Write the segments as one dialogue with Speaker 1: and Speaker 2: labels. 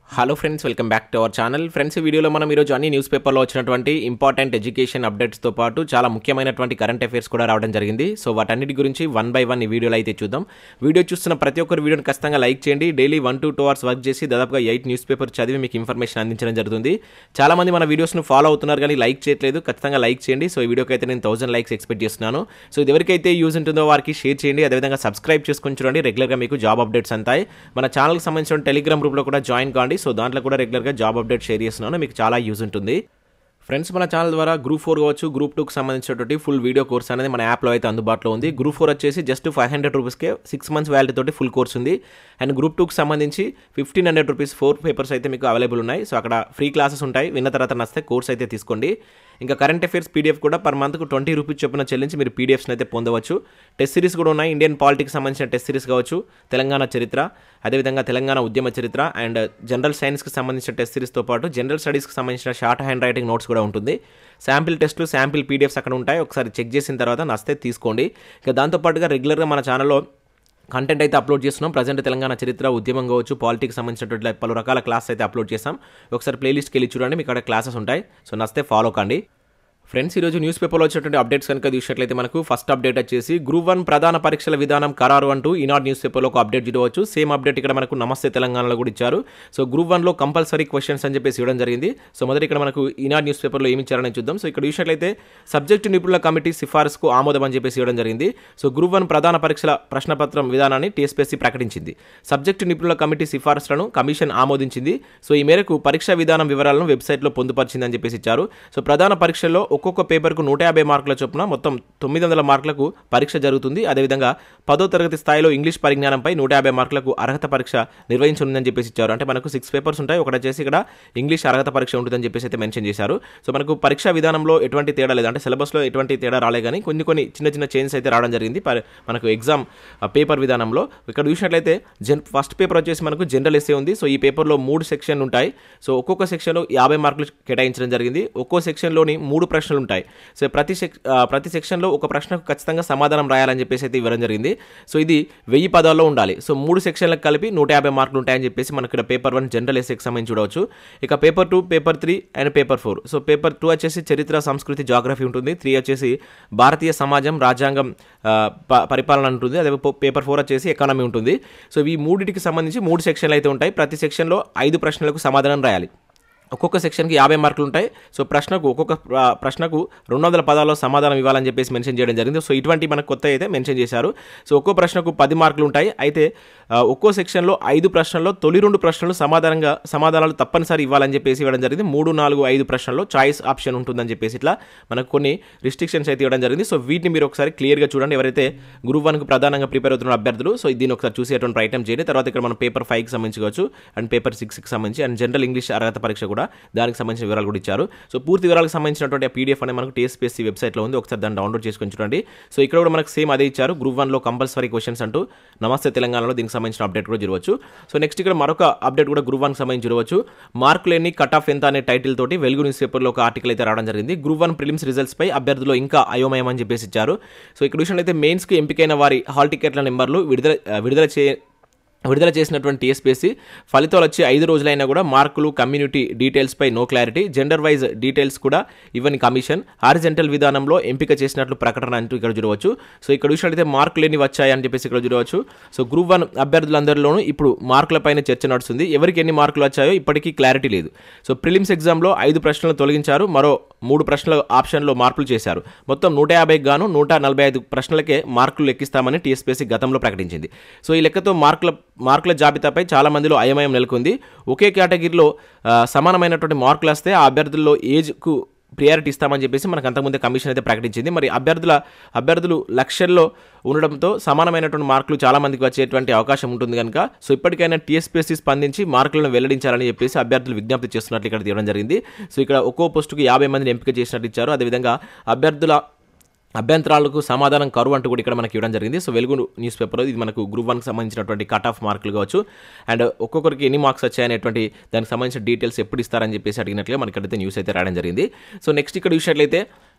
Speaker 1: hello friends welcome back to our channel friends ఈ వీడియోలో మనం ఈరోజు అన్ని న్యూస్ పేపర్లో వచ్చినటువంటి ఇంపార్టెంట్ ఎడ్యుకేషన్ అప్డేట్స్తో పాటు చాలా ముఖ్యమైనటువంటి కరెంట్ అఫైర్స్ కూడా రావడం జరిగింది సో వాటన్నిటి గురించి వన్ బై వన్ ఈ వీడియోలో అయితే చూద్దాం వీడియో చూస్తున్న ప్రతి ఒక్కరు వీడియోని ఖచ్చితంగా లైక్ చేయండి daily one to two hours work చేసి దాదాపుగా ఎయిట్ న్యూస్ పేపర్ చదివి మీకు ఇన్ఫర్మేషన్ అందించడం జరుగుతుంది చాలా మంది మన వీడియోస్ను ఫాలో అవుతున్నారు కానీ లైక్ చేయట్లేదు ఖచ్చితంగా లైక్ చేయండి సో ఈ వీడియోకి అయితే నేను థౌసండ్ లైక్స్ ఎక్స్పెక్ట్ చేస్తున్నాను సో ఇది ఎవరికైతే యూజ్ ఉంటుందో వారికి షేర్ చేయండి అదేవిధంగా సబ్స్క్రైబ్ చేసుకొని చూడండి రెగ్యులర్గా మీకు జాబ్ అప్డేట్స్ అంతాయి మన ఛానల్కి సంబంధించిన టెలిగ్రామ్ గ్రూప్లో కూడా జాయిన్ కాండి సో దాంట్లో కూడా రెగ్యులర్గా జాబ్ అప్డేట్ షేర్ చేస్తున్నాను మీకు చాలా యూజ్ ఉంటుంది ఫ్రెండ్స్ మన ఛానల్ ద్వారా గ్రూప్ ఫోర్ కావచ్చు గ్రూప్ టూకి సంబంధించినటువంటి ఫుల్ వీడియో కోర్స్ అనేది మన యాప్లో అయితే అందుబాటులో ఉంది గ్రూప్ ఫోర్ వచ్చేసి జస్ట్ ఫైవ్ హండ్రెడ్ రూపీస్కే సిక్స్ మంత్స్ వ్యాలిటీ తోటి ఫుల్ కోర్స్ ఉంది అండ్ గ్రూప్ టూకి సంబంధించి fifteen hundred rupees four papers అయితే మీకు అవైలబుల్ ఉన్నాయి సో అక్కడ ఫ్రీ క్లాసెస్ ఉంటాయి విన్న తర్వాత నచ్చితే కోర్స్ అయితే తీసుకోండి ఇంకా కరెంట్ అఫైర్స్ పీడిఎఫ్ కూడా పర్ మంత్కు ట్వంటీ రూపీస్ చొప్పున చెల్లించి మీరు పీడిఎఫ్స్ని అయితే పొందవచ్చు టెస్ట్ సిరీస్ కూడా ఉన్నాయి ఇండియన్ పాలిటిక్స్ సంబంధించిన టెస్ట్ సిరీస్ కావచ్చు తెలంగాణ చరిత్ర అదేవిధంగా తెలంగాణ ఉద్యమ చరిత్ర అండ్ జనరల్ సైన్స్కి సంబంధించిన టెస్ట్ సిరీస్తో పాటు జనరల్ స్టడీస్కి సంబంధించిన షార్ట్ హ్యాండ్ రైటింగ్ నోట్స్ కూడా ఉంటుంది శాంపిల్ టెస్ట్లు శాంపిల్ పీడిఎఫ్స్ అక్కడ ఉంటాయి ఒకసారి చెక్ చేసిన తర్వాత నచ్చితే తీసుకోండి ఇక దాంతోపాటుగా రెగ్యులర్గా మన ఛానల్లో కంటెంట్ అయితే అప్లోడ్ చేస్తున్నాం ప్రజెంట్ తెలంగాణ చరిత్ర ఉద్యమం కావచ్చు పాలిటిక్స్ సంబంధించినటువంటి పలు రకాల క్లాస్ అయితే అప్లోడ్ చేస్తాం ఒకసారి ప్లేలిస్ట్కి వెళ్ళి చూడండి మీకు అక్కడ క్లాసెస్ ఉంటాయి సో నచ్చితే ఫాలో కండి ఫ్రెండ్స్ ఈరోజు న్యూస్ పేపర్లో వచ్చేటువంటి అప్డేట్స్ కనుక చూసినట్లయితే మనకు ఫస్ట్ అప్డేట్ వచ్చేసి గ్రూప్ వన్ ప్రధాన పరీక్షల విధానం ఖరారు అంటూ ఈనాడు న్యూస్ పేపర్లో ఒక అప్డేట్ చూడవచ్చు సేమ్ అప్డేట్ ఇక్కడ మనకు నమస్తే తెలంగాణలో కూడా ఇచ్చారు సో గ్రూప్ వన్లో కంపల్సరీ క్వశ్చన్స్ అని చెప్పేసి ఇవ్వడం జరిగింది సో మొదటి ఇక్కడ మనకు ఈనాడు న్యూస్ పేపర్లో ఏమి ఇచ్చారని చూద్దాం సో ఇక్కడ చూసినట్లయితే సబ్జెక్టు నిపుణుల కమిటీ సిఫారసుకు ఆమోదం అని చెప్పేసి ఇవ్వడం జరిగింది సో గ్రూప్ వన్ ప్రధాన పరీక్షల ప్రశ్నపత్రం విధానాన్ని టీఎస్పీఎస్సీ ప్రకటించింది సబ్జెక్టు నిపుణుల కమిటీ సిఫారసులను కమిషన్ ఆమోదించింది సో ఈ మేరకు పరీక్షా విధానం వివరాలను వెబ్సైట్లో పొందుపరిచిందని చెప్పేసి ఇచ్చారు సో ప్రధాన పరీక్షల్లో ఒక్కొక్క పేపర్కు నూట యాభై మార్కుల చొప్పున మొత్తం తొమ్మిది వందల మార్కులకు పరీక్ష జరుగుతుంది అదేవిధంగా పదో తరగతి స్థాయిలో ఇంగ్లీష్ పరిజ్ఞానంపై నూట యాభై మార్కులకు అర్హత పరీక్ష నిర్వహించనుందని చెప్పేసి ఇచ్చారు అంటే మనకు సిక్స్ పేపర్స్ ఉంటాయి ఒకటి వచ్చేసి ఇక్కడ ఇంగ్లీష్ అర్హత పరీక్ష ఉంటుందని చెప్పేసి అయితే మెన్షన్ చేశారు సో మనకు పరీక్షా విధానంలో ఎటువంటి తేడా లేదు అంటే సిలబస్లో ఎటువంటి తేడా రాలే కానీ కొన్ని కొన్ని చిన్న చిన్న చేంజెస్ అయితే రావడం జరిగింది ప- మనకు ఎగ్జామ్ పేపర్ విధానంలో ఇక్కడ చూసినట్లయితే జన్ ఫస్ట్ పేపర్ వచ్చేసి మనకు జనరల్ ఎస్ఏ ఉంది సో ఈ పేపర్లో మూడు సెక్షన్ ఉంటాయి సో ఒక్కొక్క సెక్షన్లో యాభై మార్కులు కేటాయించడం జరిగింది ఒక్కో సెక్షన్లోని మూడు ప్రశ్నలు ఉంటాయి సో ప్రతి సెక్ ఆ, ప్రతి సెక్షన్లో ఒక ప్రశ్నకు ఖచ్చితంగా సమాధానం రాయాలని చెప్పేసి అయితే ఇవ్వడం జరిగింది సో ఇది వెయ్యి పదాల్లో ఉండాలి సో మూడు సెక్షన్లకు కలిపి నూట యాభై మార్కులు ఉంటాయని చెప్పేసి మనకి ఇక్కడ పేపర్ వన్ జనరల్ ఎస్ఏకి సంబంధించి చూడవచ్చు ఇక paper two paper three and paper four so paper two వచ్చేసి చరిత్ర సంస్కృతి జాగ్రఫీ ఉంటుంది త్రీ వచ్చేసి భారతీయ సమాజం రాజ్యాంగం ఆ, ప- పరిపాలన ఉంటుంది అదే పో- పేపర్ ఫోర్ వచ్చేసి ఎకానమీ ఉంటుంది సో ఈ మూడింటికి సంబంధించి మూడు సెక్షన్లు అయితే ఉంటాయి ప్రతి సెక్షన్లో ఐదు ప్రశ్నలకు సమాధానం రాయాలి ఒక్కొక్క సెక్షన్కి యాభై మార్కులు ఉంటాయి సో ప్రశ్నకు ఒక్కొక్క ప్ర- ప్రశ్నకు రెండు వందల పదాల్లో సమాధానం ఇవ్వాలని చెప్పేసి మెన్షన్ చేయడం జరిగింది సో ఇటువంటి మనకు కొత్త అయితే మెన్షన్ చేశారు సో ఒక్కో ప్రశ్నకు పది మార్కులు ఉంటాయి అయితే ఆ, ఒక్కో సెక్షన్లో ఐదు ప్రశ్నల్లో తొలి రెండు ప్రశ్నలు సమాధానంగా సమాధానాలు తప్పనిసరి ఇవ్వాలని చెప్పేసి ఇవ్వడం జరిగింది మూడు నాలుగు ఐదు ప్రశ్నల్లో చాయిస్ ఆప్షన్ ఉంటుందని చెప్పేసి ఇట్లా మనకు కొన్ని రిస్ట్రిక్షన్స్ అయితే ఇవ్వడం జరిగింది సో వీటిని మీరు ఒకసారి క్లియర్గా చూడండి ఎవరైతే గ్రూప్ వన్కు ప్రధానంగా ప్రిపేర్ అవుతున్న అభ్యర్థులు సో దీన్ని ఒకసారి చూసేటువంటి ప్రయత్నం చేయండి తర్వాత ఇక్కడ మనం పేపర్ ఫైవ్కి సంబంధించి కావచ్చు అండ్ పేపర్ సిక్స్కి సంబంధించి అండ్ జనరల్ ఇంగ్లీష్ అర్హత పరీక్ష కూడా దానికి సంబంధించిన వివరాలు కూడా ఇచ్చారు సో పూర్తి వివరాలకు సంబంధించినటువంటి పీడిఎఫ్ అనేది మనకు టీఎస్పీఎస్సీ వెబ్సైట్లో ఉంది ఒకసారి దాన్ని డౌన్లోడ్ చేసుకొని చూడండి సో ఇక్కడ కూడా మనకు సేమ్ అదే ఇచ్చారు గ్రూప్ వన్లో కంపల్సరీ క్వశ్చన్స్ అంటూ నమస్తే తెలంగాణలో దీనికి సంబంధించిన అప్డేట్ కూడా చూడవచ్చు సో నెక్స్ట్ ఇక్కడ మరొక అప్డేట్ కూడా గ్రూప్ వన్కి సంబంధించి చూడవచ్చు మార్కులు ఎన్ని కట్ ఆఫ్ ఎంత అనే టైటిల్ తోటి వెలుగు న్యూస్ పేపర్లో ఒక ఆర్టికల్ అయితే రావడం జరిగింది గ్రూప్ వన్ ప్రిలిమ్స్ రిజల్ట్స్ పై అభ్యర్థులు ఇంకా అయోమయం అని చెప్పేసి ఇచ్చారు సో ఇక్కడ విషయంలో మెయిన్స్కి ఎంపికైన వారి హాల్ టికెట్ల నెంబర్లు విడుదల విడుదల చే విడుదల చేసినటువంటి టీఎస్పీఎస్సీ ఫలితాలు వచ్చి ఐదు రోజులైనా కూడా మార్కులు కమ్యూనిటీ డీటెయిల్స్పై no clarity gender wise details కూడా ఇవ్వని కమిషన్ హారిజెంటల్ విధానంలో ఎంపిక చేసినట్లు ప్రకటన అంటూ ఇక్కడ చూడవచ్చు సో ఇక్కడ చూసినట్లయితే మార్కులు ఎన్ని వచ్చాయని చెప్పేసి ఇక్కడ చూడవచ్చు సో గ్రూప్ వన్ అభ్యర్థులందరిలోనూ ఇప్పుడు మార్కులపైన చర్చ నడుస్తుంది ఎవరికి ఎన్ని మార్కులు వచ్చాయో ఇప్పటికీ క్లారిటీ లేదు సో ప్రిలిమ్స్ ఎగ్జామ్లో ఐదు ప్రశ్నలు తొలగించారు మరో మూడు ప్రశ్నల ఆప్షన్లో మార్పులు చేశారు మొత్తం నూట యాభైకి గాను నూట నలభై ఐదు ప్రశ్నలకే మార్కులు లెక్కిస్తామని టీఎస్పీఎస్సీ గతంలో ప్రకటించింది సో ఈ లెక్కతో మార్కుల మార్కుల జాబితాపై చాలా మందిలో అయమయం నెలకొంది ఒకే కేటగిరీలో ఆ, సమానమైనటువంటి మార్కులు వస్తే ఆ అభ్యర్థుల్లో ఏజ్కు ప్రియారిటీ ఇస్తామని చెప్పేసి మనకు అంతకుముందే కమిషన్ అయితే ప్రకటించింది మరి అభ్యర్థుల అభ్యర్థులు లక్షల్లో ఉండడంతో సమానమైనటువంటి మార్కులు చాలా మందికి వచ్చేటువంటి అవకాశం ఉంటుంది కనుక సో ఇప్పటికైనా టీఎస్పీఎస్సీ స్పందించి మార్కులను వెల్లడించాలని చెప్పేసి అభ్యర్థులు విజ్ఞప్తి చేస్తున్నట్లు ఇక్కడ తీయడం జరిగింది సో ఇక్కడ ఒక్కో పోస్టుకు యాభై మందిని ఎంపిక చేసినట్టు ఇచ్చారు అదేవిధంగా అభ్యర్థుల అభ్యంతరాలకు సమాధానం కరువు అంటూ కూడా ఇక్కడ మనకి ఇవ్వడం జరిగింది సో వెలుగు న్యూస్ పేపర్లో ఇది మనకు గ్రూప్ వన్కి సంబంధించినటువంటి కట్ ఆఫ్ మార్కులు కావచ్చు అండ్ ఒక్కొక్కరికి ఎన్ని మార్క్స్ వచ్చాయనేటువంటి దానికి సంబంధించిన డీటెయిల్స్ ఎప్పుడు ఇస్తారని చెప్పేసి అడిగినట్లుగా మనకి అయితే న్యూస్ అయితే రావడం జరిగింది సో నెక్స్ట్ ఇక్కడ చూసినట్లయితే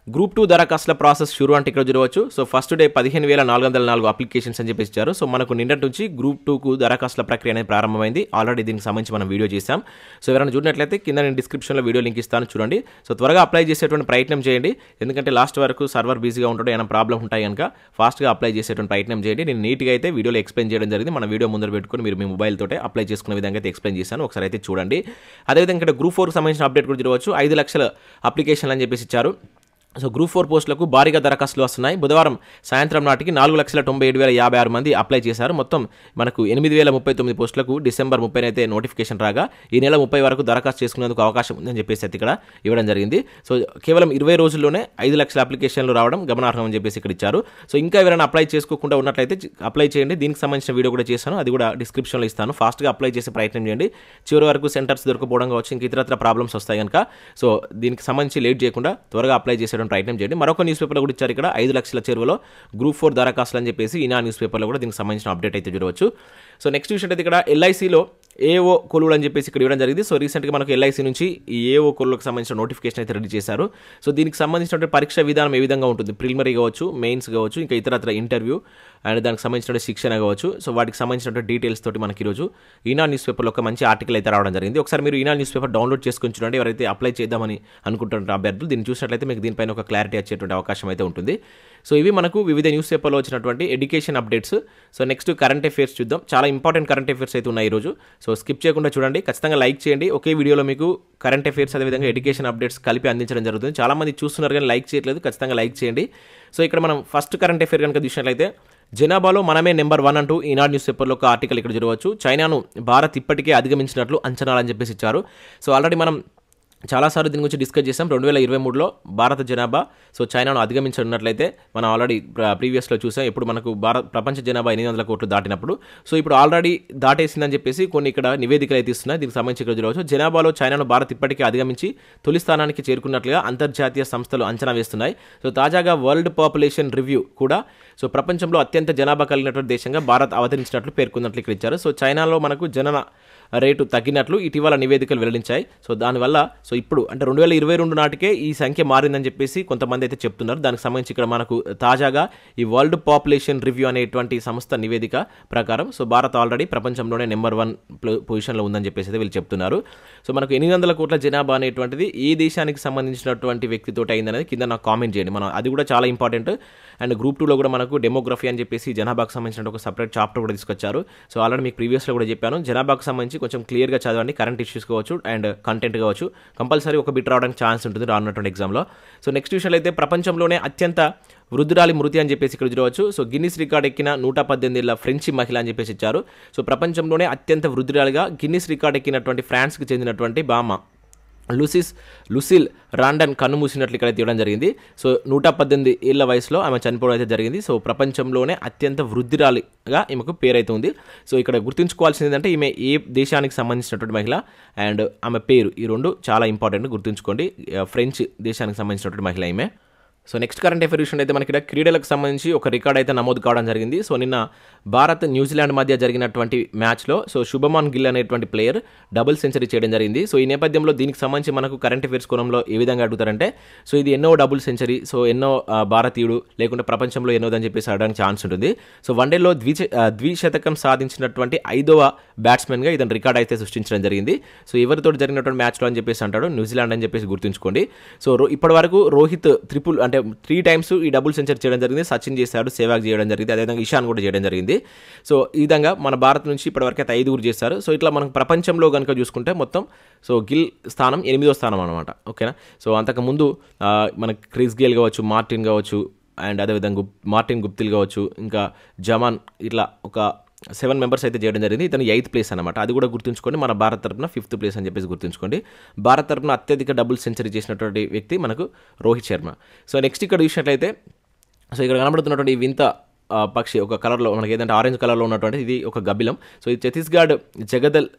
Speaker 1: గ్రూప్ టూ దరఖాస్తుల ప్రాసెస్ షురు అంటే ఇక్కడ చూడవచ్చు సో ఫస్ట్ డే పదిహేను వేల నాలుగు వందల నాలుగు అప్లికేషన్స్ అని చెప్పేసి ఇచ్చారు సో మనకు నిన్నటి నుంచి గ్రూప్ టూకు దరఖాస్తుల ప్రక్రియ అనేది ప్రారంభమైంది ఆల్రెడీ దీనికి సంబంధించి మనం వీడియో చేశాం సో ఎవరైనా చూడనట్లయితే కింద నేను డిస్క్రిప్షన్లో వీడియో లింక్ ఇస్తాను చూడండి సో త్వరగా అప్లై చేసేటువంటి ప్రయత్నం చేయండి ఎందుకంటే లాస్ట్ వరకు సర్వర్ బిజీగా ఉంటాడు ఏమైనా ప్రాబ్లం ఉంటాయి కనుక ఫాస్ట్గా అప్లై చేసేటువంటి ప్రయత్నం చేయండి నేను నీట్గా అయితే వీడియోలో ఎక్స్ప్లెయిన్ చేయడం జరిగింది మన వీడియో ముందర పెట్టుకుని మీరు మీ మొబైల్ తోటే అప్లై చేసుకునే విధంగా అయితే ఎక్స్ప్లెయిన్ చేశాను ఒకసారి అయితే చూడండి అదేవిధంగా ఇక్కడ గ్రూప్ ఫోర్కి సంబంధించిన అప్డేట్ కూడా చూడవచ్చు ఐదు లక్షల అప్లికేషన్లు అని చెప్పేసి ఇచ్చారు సో గ్రూప్ ఫోర్ పోస్టులకు భారీగా దరఖాస్తులు వస్తున్నాయి బుధవారం సాయంత్రం నాటికి నాలుగు లక్షల తొంభై ఏడు వేల యాభై ఆరు మంది అప్లై చేశారు మొత్తం మనకు ఎనిమిది వేల ముప్పై తొమ్మిది పోస్టులకు డిసెంబర్ ముప్పై అయితే నోటిఫికేషన్ రాగా ఈ నెల ముప్పై వరకు దరఖాస్తు చేసుకునేందుకు అవకాశం ఉందని చెప్పేసి అయితే ఇక్కడ ఇవ్వడం జరిగింది సో కేవలం ఇరవై రోజుల్లోనే ఐదు లక్షల అప్లికేషన్లు రావడం గమనార్హం అని చెప్పేసి ఇక్కడ ఇచ్చారు సో ఇంకా ఎవరైనా అప్లై చేసుకోకుండా ఉన్నట్లయితే అప్లై చేయండి దీనికి సంబంధించిన వీడియో కూడా చేశాను అది కూడా డిస్క్రిప్షన్లో ఇస్తాను ఫాస్ట్గా అప్లై చేసే ప్రయత్నం చేయండి చివరి వరకు సెంటర్స్ దొరకపోవడం కావచ్చు ఇంక ఇతరత్ర ప్రాబ్లమ్స్ వస్తాయి కనుక సో దీనికి సంబంధించి లేట్ చేయకుండా త్వరగా అప్లై చేసేయడం ప్రయత్నం చేయండి మరొక న్యూస్ పేపర్లో కూడా ఇచ్చారు ఇక్కడ ఐదు లక్షల చెరువులో గ్రూప్ ఫోర్ దరఖాస్తులు అని చెప్పేసి ఈనా న్యూస్ పేపర్లో కూడా దీనికి సంబంధించిన అప్డేట్ అయితే చూడవచ్చు సో నెక్స్ట్ విషయం అయితే ఇక్కడ ఎల్ఐసిలో ఏఓ కొలువులు అని చెప్పేసి ఇక్కడ ఇవ్వడం జరిగింది సో రీసెంట్గా మనకు ఎల్ఐసి నుంచి ఈ ఏఓ కొలువులకు సంబంధించిన నోటిఫికేషన్ అయితే రెడీ చేశారు సో దీనికి సంబంధించిన పరీక్ష విధానం ఏ విధంగా ఉంటుంది ప్రిలిమరీ కావచ్చు మెయిన్స్ కావచ్చు ఇంకా ఇతరత్ర ఇంటర్వ్యూ అండ్ దానికి సంబంధించిన శిక్షణ కావచ్చు సో వాటికి సంబంధించిన డీటెయిల్స్ తోటి మనకి ఈరోజు ఈనా న్యూస్ పేపర్లో ఒక మంచి ఆర్టికల్ అయితే రావడం జరిగింది ఒకసారి మీరు ఈనా న్యూస్ పేపర్ డౌన్లోడ్ చేసుకొని చూడండి ఎవరైతే అప్లై చేద్దామని అనుకుంటున్న అభ్యర్థులు దీన్ని చూసినట్లయితే మీకు దీనిపైన ఒక క్లారిటీ వచ్చేటువంటి అవకాశం అయితే ఉంటుంది సో ఇవి మనకు వివిధ న్యూస్ పేపర్లో వచ్చినటువంటి education updates so next current affairs చూద్దాం చాలా ఇంపార్టెంట్ కరెంట్ అఫేర్స్ అయితే ఉన్నాయి ఈరోజు సో స్కిప్ చేయకుండా చూడండి ఖచ్చితంగా లైక్ చేయండి ఒకే వీడియోలో మీకు కరెంట్ అఫేర్స్ అదేవిధంగా ఎడ్యుకేషన్ అప్డేట్స్ కలిపి అందించడం జరుగుతుంది చాలా మంది చూస్తున్నారు కానీ లైక్ చేయట్లేదు ఖచ్చితంగా లైక్ చేయండి సో ఇక్కడ మనం ఫస్ట్ కరెంట్ అఫేర్ కనుక చూసినట్లయితే జనాభాలో మనమే నెంబర్ వన్ అంటూ ఈనాడు న్యూస్ పేపర్లో ఒక ఆర్టికల్ ఇక్కడ చూడవచ్చు చైనాను భారత్ ఇప్పటికే అధిగమించినట్లు అంచనాలని చెప్పేసి ఇచ్చారు సో ఆల్రెడీ మనం చాలాసార్లు దీని గురించి డిస్కస్ చేసాం రెండు వేల ఇరవై మూడులో భారత జనాభా సో చైనాను అధిగమించున్నట్లయితే మనం ఆల్రెడీ ప్రీవియస్లో చూసాం ఇప్పుడు మనకు భారత్ ప్రపంచ జనాభా ఎనిమిది వందల కోట్లు దాటినప్పుడు సో ఇప్పుడు ఆల్రెడీ దాటేసిందని చెప్పేసి కొన్ని ఇక్కడ నివేదికలు అయితే ఇస్తున్నాయి దీనికి సంబంధించి ఇక్కడ చూడవచ్చు జనాభాలో చైనాను భారత్ ఇప్పటికే అధిగమించి తొలి స్థానానికి చేరుకున్నట్లుగా అంతర్జాతీయ సంస్థలు అంచనా వేస్తున్నాయి సో తాజాగా వరల్డ్ పాపులేషన్ రివ్యూ కూడా సో ప్రపంచంలో అత్యంత జనాభా కలిగినటువంటి దేశంగా భారత్ అవతరించినట్లు పేర్కొన్నట్లు ఇక్కడ ఇచ్చారు సో చైనాలో మనకు జనన రేటు తగ్గినట్లు ఇటీవల నివేదికలు వెల్లడించాయి సో దానివల్ల సో ఇప్పుడు అంటే రెండు వేల ఇరవై రెండు నాటికే ఈ సంఖ్య మారిందని చెప్పేసి కొంతమంది అయితే చెప్తున్నారు దానికి సంబంధించి ఇక్కడ మనకు తాజాగా ఈ వరల్డ్ పాపులేషన్ రివ్యూ అనేటువంటి సంస్థ నివేదిక ప్రకారం సో భారత్ ఆల్రెడీ ప్రపంచంలోనే నెంబర్ వన్ పొజిషన్లో ఉందని చెప్పేసి అయితే వీళ్ళు చెప్తున్నారు సో మనకు ఎనిమిది వందల కోట్ల జనాభా అనేటువంటిది ఏ దేశానికి సంబంధించినటువంటి వ్యక్తితో అయిందనేది కింద నాకు కామెంట్ చేయండి మనం అది కూడా చాలా ఇంపార్టెంట్ అండ్ గ్రూప్ టూలో కూడా మనకు డెమోగ్రఫీ అని చెప్పేసి జనాభాకు సంబంధించిన ఒక సపరేట్ చాప్టర్ కూడా తీసుకొచ్చారు సో ఆల్రెడీ మీకు ప్రీవియస్లో కూడా చెప్పాను జనాభాకు సంబంధించి కొంచెం క్లియర్గా చదవండి కరెంట్ ఇష్యూస్ కావచ్చు అండ్ కంటెంట్ కావచ్చు కంపల్సరీ ఒక బిట్ రావడానికి ఛాన్స్ ఉంటుంది రానున్నటువంటి ఎగ్జామ్లో సో నెక్స్ట్ విషయంలో అయితే ప్రపంచంలోనే అత్యంత వృద్ధురాలి మృతి అని చెప్పేసి ఇక్కడ చూడవచ్చు సో గిన్నిస్ రికార్డ్ ఎక్కిన నూట పద్దెనిమిది ఏళ్ళ ఫ్రెంచి మహిళ అని చెప్పేసి ఇచ్చారు సో ప్రపంచంలోనే అత్యంత వృద్ధురాలిగా గిన్నిస్ రికార్డ్ ఎక్కినటువంటి ఫ్రాన్స్కి చెందినటువంటి బామ్మ లూసిస్ లుసిల్ రాండన్ కన్నుమూసినట్లు ఇక్కడ తీయడం జరిగింది సో నూట పద్దెనిమిది ఏళ్ల వయసులో ఆమె చనిపోవడం అయితే జరిగింది సో ప్రపంచంలోనే అత్యంత వృద్ధిరాలిగా ఈమెకు పేరైతే ఉంది సో ఇక్కడ గుర్తుంచుకోవాల్సింది ఏంటంటే ఈమె ఏ దేశానికి సంబంధించినటువంటి మహిళ అండ్ ఆమె పేరు ఈ రెండు చాలా ఇంపార్టెంట్ గుర్తుంచుకోండి ఫ్రెంచ్ దేశానికి సంబంధించినటువంటి మహిళ ఈమె సో నెక్స్ట్ కరెంట్ అఫేర్ విషయం అయితే మనకి ఇక్కడ క్రీడలకు సంబంధించి ఒక రికార్డ్ అయితే నమోదు కావడం జరిగింది సో నిన్న భారత్ న్యూజిలాండ్ మధ్య జరిగినటువంటి మ్యాచ్లో సో శుభమాన్ గిల్ అనేటువంటి ప్లేయర్ డబుల్ సెంచరీ చేయడం జరిగింది సో ఈ నేపథ్యంలో దీనికి సంబంధించి మనకు కరెంట్ అఫేర్స్ కోణంలో ఏ విధంగా అడుగుతారంటే సో ఇది ఎన్నో డబుల్ సెంచరీ సో ఎన్నో ఆ, భారతీయుడు లేకుంటే ప్రపంచంలో ఎన్నోదని చెప్పేసి అడగడానికి ఛాన్స్ ఉంటుంది సో వన్డేలో ద్విచ ఆ, ద్విశతకం సాధించినటువంటి ఐదవ బ్యాట్స్మెన్గా ఇతను రికార్డ్ అయితే సృష్టించడం జరిగింది సో ఎవరితో జరిగినటువంటి మ్యాచ్లో అని చెప్పేసి అంటాడు న్యూజిలాండ్ అని చెప్పేసి గుర్తుంచుకోండి సో రో- ఇప్పటి వరకు రోహిత్ త్రిపుల్ అంటే త్రీ టైమ్స్ ఈ డబుల్ సెంచరీ చేయడం జరిగింది సచిన్ చేశాడు సేవాగ్ చేయడం జరిగింది అదేవిధంగా ఇషాన్ కూడా చేయడం జరిగింది సో ఈ విధంగా మన భారత్ నుంచి ఇప్పటివరకు అయితే ఐదుగురు చేస్తారు సో ఇట్లా మనం ప్రపంచంలో కనుక చూసుకుంటే మొత్తం సో గిల్ స్థానం ఎనిమిదో స్థానం అనమాట ఓకేనా సో అంతకుముందు ఆ, మనకి క్రిస్ గేల్ కావచ్చు మార్టిన్ కావచ్చు అండ్ అదేవిధంగా గుప్ మార్టిన్ గుప్తిల్ కావచ్చు ఇంకా జమాన్ ఇట్లా ఒక సెవెన్ మెంబర్స్ అయితే చేయడం జరిగింది ఇతను ఎయిత్ ప్లేస్ అనమాట అది కూడా గుర్తుంచుకోండి మన భారత్ తరపున ఫిఫ్త్ ప్లేస్ అని చెప్పేసి గుర్తుంచుకోండి భారత్ తరపున అత్యధిక డబుల్ సెంచరీ చేసినటువంటి వ్యక్తి మనకు రోహిత్ శర్మ సో నెక్స్ట్ ఇక్కడ చూసినట్లయితే సో ఇక్కడ కనబడుతున్నటువంటి ఈ వింత ఆ, పక్షి ఒక కలర్లో మనకి ఏదంటే ఆరెంజ్ కలర్లో ఉన్నటువంటి ఇది ఒక గబ్బిలం సో ఇది ఛత్తీస్గఢ్ జగదల్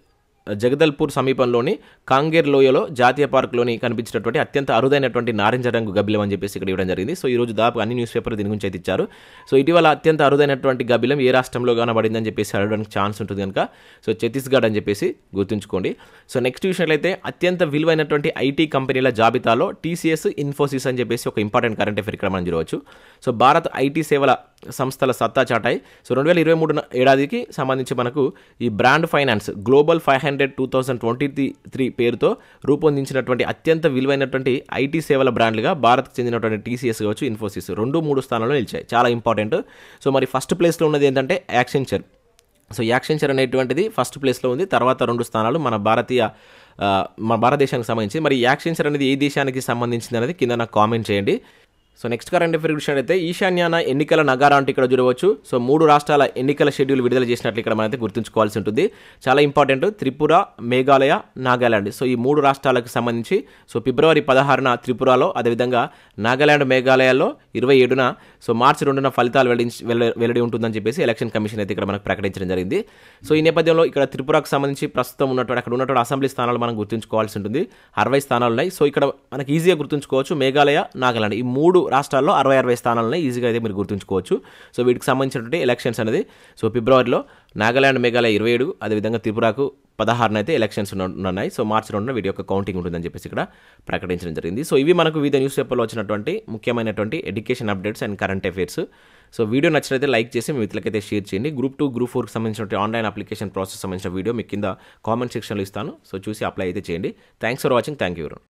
Speaker 1: జగదల్పూర్ సమీపంలోని కాంగేర్ లోయలో జాతీయ పార్కులోని కనిపించినటువంటి అత్యంత అరుదైనటువంటి నారింజ రంగు గబ్బిలం అని చెప్పేసి ఇక్కడ ఇవ్వడం జరిగింది సో ఈ రోజు దాదాపు అన్ని న్యూస్ పేపర్ దీని గురించి అయితే ఇచ్చారు సో ఇటీవల అత్యంత అరుదైనటువంటి గబ్బిలం ఏ రాష్ట్రంలో కనబడిందని చెప్పేసి అడగడానికి ఛాన్స్ ఉంటుంది కనుక సో ఛత్తీస్గఢ్ అని చెప్పేసి గుర్తుంచుకోండి సో నెక్స్ట్ చూసినట్లయితే అత్యంత విలువైనటువంటి ఐటీ కంపెనీల జాబితాలో టీసీఎస్ ఇన్ఫోసిస్ అని చెప్పేసి ఒక ఇంపార్టెంట్ కరెంట్ అఫేర్ ఇక్కడ మనం చూడవచ్చు సో భారత్ ఐటీ సేవల సంస్థల సత్తా చాటాయి సో రెండు వేల ఇరవై మూడు ఏడాదికి సంబంధించి మనకు ఈ brand finance global five hundred two thousand twenty three పేరుతో రూపొందించినటువంటి అత్యంత విలువైనటువంటి ఐటీ సేవల బ్రాండ్లుగా భారత్కు చెందినటువంటి టీసీఎస్ కావచ్చు ఇన్ఫోసిస్ రెండు మూడు స్థానాల్లో నిలిచాయి చాలా ఇంపార్టెంట్ సో మరి ఫస్ట్ ప్లేస్లో ఉన్నది ఏంటంటే యాక్సెంచర్ సో యాక్సెంచర్ అనేటువంటిది ఫస్ట్ ప్లేస్లో ఉంది తర్వాత రెండు స్థానాలు మన భారతీయ ఆ, మన భారతదేశానికి సంబంధించి మరి యాక్సెంచర్ అనేది ఏ దేశానికి సంబంధించింది అనేది కింద నాకు కామెంట్ చేయండి సో నెక్స్ట్ కరెంట్ అఫేర్ విషయం అయితే ఈశాన్యాన ఎన్నికల నగారా అంటే ఇక్కడ చూడవచ్చు సో మూడు రాష్ట్రాల ఎన్నికల షెడ్యూల్ విడుదల చేసినట్లు ఇక్కడ మనమైతే గుర్తుంచుకోవాల్సి ఉంటుంది చాలా ఇంపార్టెంట్ త్రిపుర మేఘాలయ నాగాలాండ్ సో ఈ మూడు రాష్ట్రాలకు సంబంధించి సో ఫిబ్రవరి పదహారున త్రిపురలో అదేవిధంగా నాగాలాండ్ మేఘాలయాల్లో ఇరవై ఏడున సో మార్చి రెండున ఫలితాలు వెల్లడించి వెల్ల- వెల్లడి ఉంటుందని చెప్పేసి ఎలక్షన్ కమిషన్ అయితే ఇక్కడ మనకు ప్రకటించడం జరిగింది సో ఈ నేపథ్యంలో ఇక్కడ త్రిపురకు సంబంధించి ప్రస్తుతం ఉన్నటువంటి అక్కడ ఉన్నటువంటి అసెంబ్లీ స్థానాలు మనం గుర్తుంచుకోవాల్సి ఉంటుంది అరవై స్థానాలు ఉన్నాయి సో ఇక్కడ మనకి ఈజీగా గుర్తుంచుకోవచ్చు మేఘాలయ నాగాలాండ్ ఈ మూడు రాష్ట్రాల్లో అరవై అరవై స్థానాలు ఉన్నాయి ఈజీగా అయితే మీరు గుర్తుంచుకోవచ్చు సో వీటికి సంబంధించినటువంటి ఎలక్షన్స్ అనేది సో ఫిబ్రవరిలో నాగాలాండ్ మేఘాలయ ఇరవై ఏడు అదేవిధంగా త్రిపురకు పదహారున అయితే ఎలక్షన్స్ ఉన్న- ఉన్నాయి సో మార్చి రెండున వీటి యొక్క కౌంటింగ్ ఉంటుందని చెప్పేసి ఇక్కడ ప్రకటించడం జరిగింది సో ఇవి మనకు వివిధ న్యూస్ పేపర్లో వచ్చినటువంటి ముఖ్యమైనటువంటి education updates and current affairs so video నచ్చినైతే లైక్ చేసి మీ మిత్రులకైతే షేర్ చేయండి గ్రూప్ టూ గ్రూప్ ఫోర్కి సంబంధించిన ఆన్లైన్ అప్లికేషన్ ప్రాసెస్ సంబంధించిన వీడియో మీకు కింద కామెంట్ సెక్షన్లో ఇస్తాను సో చూసి అప్లై అయితే చేయండి thanks for watching thank you